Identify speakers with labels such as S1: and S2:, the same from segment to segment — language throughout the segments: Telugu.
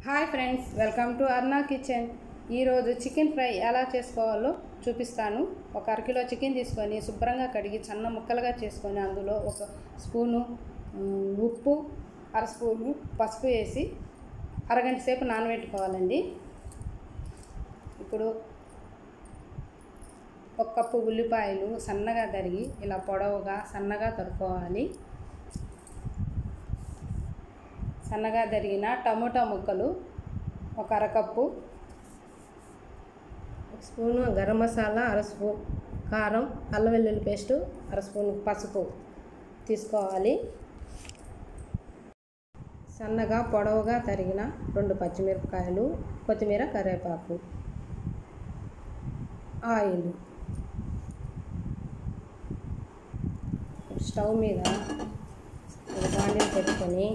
S1: hi friends welcome to Arna kitchen ఈరోజు చికెన్ ఫ్రై ఎలా చేసుకోవాలో చూపిస్తాను ఒక అరకిలో చికెన్ తీసుకొని శుభ్రంగా కడిగి సన్న ముక్కలుగా చేసుకొని అందులో ఒక స్పూను ఉమ్, ఉప్పు అర స్పూను పసుపు వేసి అరగంట సేపు నానబెట్టుకోవాలండి ఇప్పుడు ఒక కప్పు ఉల్లిపాయలు సన్నగా తరిగి ఇలా పొడవుగా సన్నగా తరుక్కోవాలి సన్నగా తరిగిన టమోటా ముక్కలు ఒక అరకప్పు ఒక స్పూను గరం మసాలా అర స్పూన్ కారం అల్లం వెల్లుల్లి పేస్టు అర స్పూన్ పసుపు తీసుకోవాలి సన్నగా పొడవుగా తరిగిన రెండు పచ్చిమిరపకాయలు కొత్తిమీర కరివేపాకు ఆయిల్ స్టవ్ మీద ఒక బాండీలు పెట్టుకొని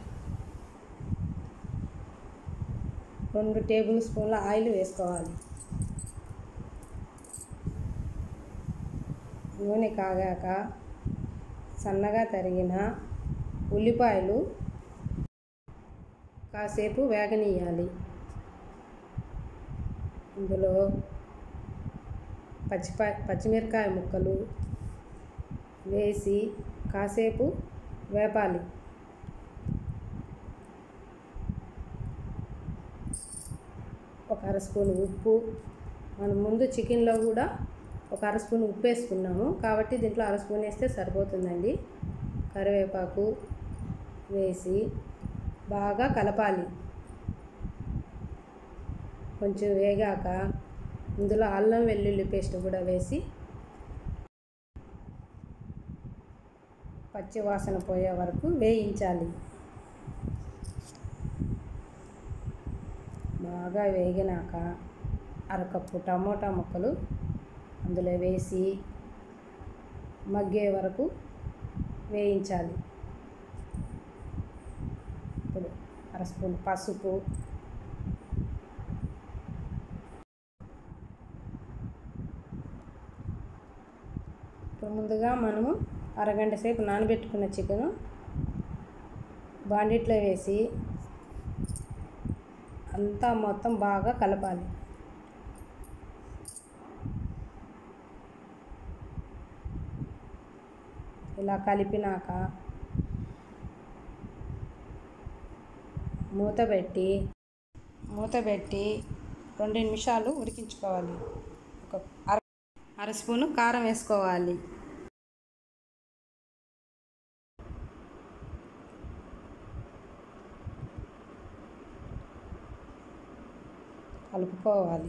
S1: రెండు టేబుల్ స్పూన్ల ఆయిల్ వేసుకోవాలి నూనె కాగాక సన్నగా తరిగిన ఉల్లిపాయలు కాసేపు వేగనీయాలి ఇందులో పచ్చిపా పచ్చిమిరకాయ ముక్కలు వేసి కాసేపు వేపాలి ఒక అర స్పూన్ ఉప్పు మనం ముందు చికెన్లో కూడా ఒక అర స్పూన్ ఉప్పు వేసుకున్నాము కాబట్టి దీంట్లో అర స్పూన్ వేస్తే సరిపోతుందండి కరివేపాకు వేసి బాగా కలపాలి కొంచెం వేగాక ఇందులో అల్లం వెల్లుల్లి పేస్ట్ కూడా వేసి పచ్చి వాసన పోయే వరకు వేయించాలి బాగా వేగినాక అరకప్పు టమోటా ముక్కలు అందులో వేసి మగ్గే వరకు వేయించాలి ఇప్పుడు అర స్పూన్ పసుపు ఇప్పుడు ముందుగా మనము అరగంట సేపు నానబెట్టుకున్న చికెను బాండిట్లో వేసి అంతా మొత్తం బాగా కలపాలి ఇలా కలిపినాక మూత పెట్టి మూత పెట్టి రెండు నిమిషాలు ఉడికించుకోవాలి ఒక అర అర స్పూను కారం వేసుకోవాలి కలుపుకోవాలి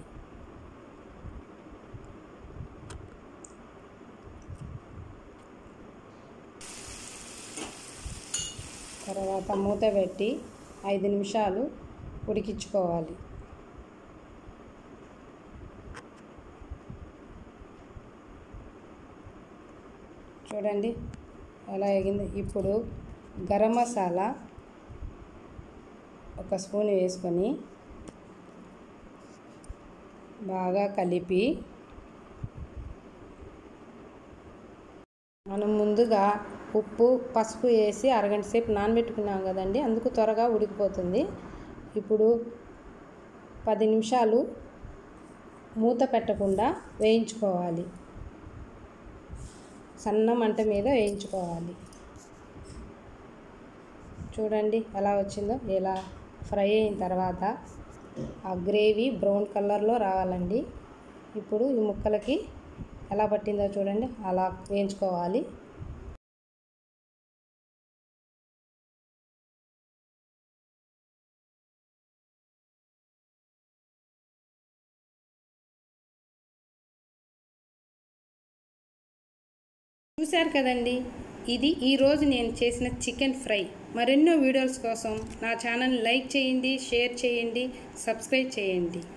S1: తర్వాత మూత పెట్టి ఐదు నిమిషాలు ఉడికించుకోవాలి చూడండి ఎలా ఎగింది ఇప్పుడు గరం మసాలా ఒక స్పూన్ వేసుకొని బాగా కలిపి మనం ముందుగా ఉప్పు పసుపు వేసి అరగంట సేపు నానబెట్టుకున్నాం కదండి అందుకు త్వరగా ఉడికిపోతుంది ఇప్పుడు పది నిమిషాలు మూత పెట్టకుండా వేయించుకోవాలి సన్న మంట మీద వేయించుకోవాలి చూడండి ఎలా వచ్చిందో ఇలా ఫ్రై అయిన తర్వాత ఆ గ్రేవీ బ్రౌన్ కలర్లో రావాలండి ఇప్పుడు ఈ ముక్కలకి ఎలా పట్టిందో చూడండి అలా వేయించుకోవాలి చూశారు కదండి ఇది ఈరోజు నేను చేసిన చికెన్ ఫ్రై మరెన్నో వీడియోస్ కోసం నా ఛానల్ లైక్ చేయండి షేర్ చేయండి సబ్స్క్రైబ్ చేయండి